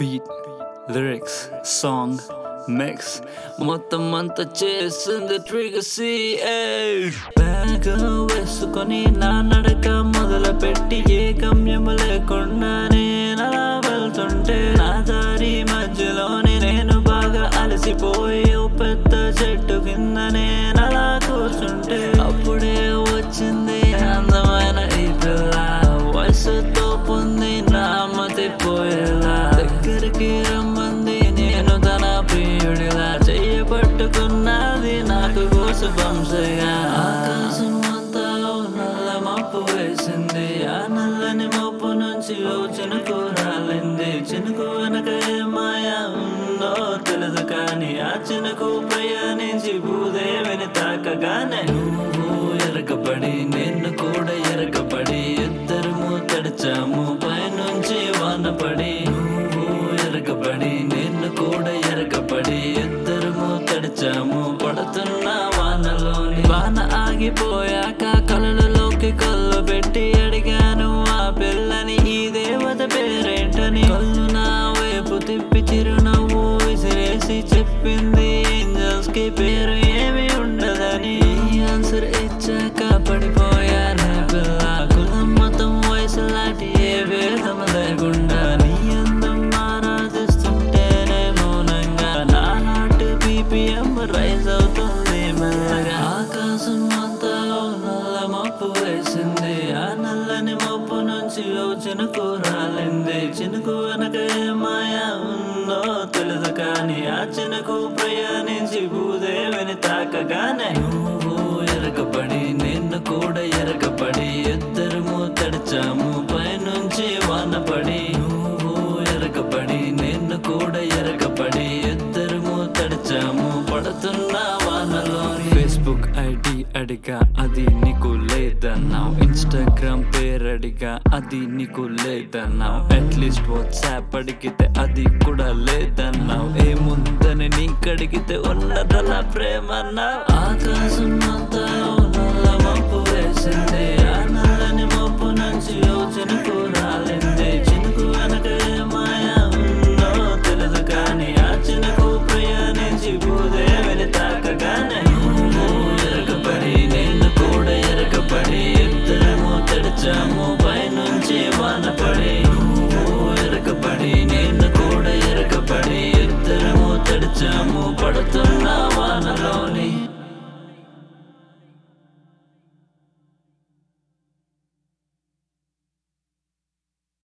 beat lyrics song mix మొత్తం అంతా చేసింది ట్రిగసీ బ్యాగ్ వేసుకొని నా నడక మొదలు పెట్టి ఏ గమ్యం లేకుండా నేను అలా వెళ్తుంటే నా దారి మధ్యలోనే నేను బాగా అలసిపోయి ఓ పెద్ద చెట్టు కింద నేను అలా కూర్చుంటే అప్పుడే వచ్చింది అందమైన ఈ పిల్ల వయసుతో పొంది నా మతి పోయేలా దగ్గరికి రమ్మంది నేను తన ప్రియుడిలా చెయ్య పట్టుకున్నది నాకు గోసు వంశగా ఆకాశం అంతా ఓ నల్ల మప్పు వేసింది ఆ నల్లని మప్పు నుంచి ఓ చినుకు రాలింది చినుకు వెనక ఏ మాయ ఉందో తెలియదు కానీ ఆ చినుకు ప్రయాణించి భూదేవిని తాకగానే నువ్వు ఎరకబడి నేను కూడా ఎరకబడి ఇద్దరము తడిచాము పైనుంచి వాన పడి నువ్వు ఎరకబడి నేను కూడా ఎరకబడి ఇద్దరము తడిచాము పడుతున్న వానలోని వాన ఆగిపోయాక కళ్ళలోకి కళ్ళు పెట్టి అడిగాను ఆ పిల్లని ఈ దేవత పేరేంటని కళ్ళు నా వైపు తిప్పి చిరునవ్వు విసిరేసి చెప్పింది ఏంజల్స్ కి పేరు ఏమి ఉండదని ఆన్సర్ ఇచ్చాక పడిపోయాను పిల్ల కులం మతం వయసు లాంటి ఏ భేదం లేకుండా నీ అందం ఆరాధిస్తుంటేనే మౌనంగా నా హార్ట్ బీపీఎం రైజ్ అవుతుంది మెల్లగా ఆకాశం అంతా ఓ నల్ల మప్పు వేసింది ఆ నల్లని మప్పు నుంచి ఓ చినుకు రాలింది చినుకు వెనక ఏ మాయ ఉందో తెలియదు కానీ ఆ చినుకు ప్రయాణించి భూదేవిని తాకగానే నువ్వు ఎరకబడి నిన్ను కూడా ఎరకబడి ఇద్దరము తడిచాము పైనుంచి వాన పడి నువ్వు ఎరకబడి నిన్ను కూడా ఎరకబడి ఇద్దరము తడిచాము పడుతున్న వానలో ఫేస్బుక్ ఐడి అడిగా అది నీకు లేదన్నావు ఇన్స్టాగ్రామ్ పేరు అడిగా అది నీకు లేదన్నావు అట్లీస్ట్ వాట్సాప్ అడిగితే అది కూడా లేదన్నావు ఏముందని నీకు అడిగితే ఉన్నదన్న ప్రేమ ఆకాశం అంతా ఓ నల్ల మప్పు వేసింది ఆ నల్లని మప్పు నుంచి ఓ చినుకు రాలింది చినుకు వెనక ఏ మాయ ఉందో తెలియదు కానీ ఆ చినుకు ప్రయాణించి భూదేవిని తాకగానే నువ్వు ఎరకబడి నేను కూడా ఎరకబడి ఇద్దరము తడిచాము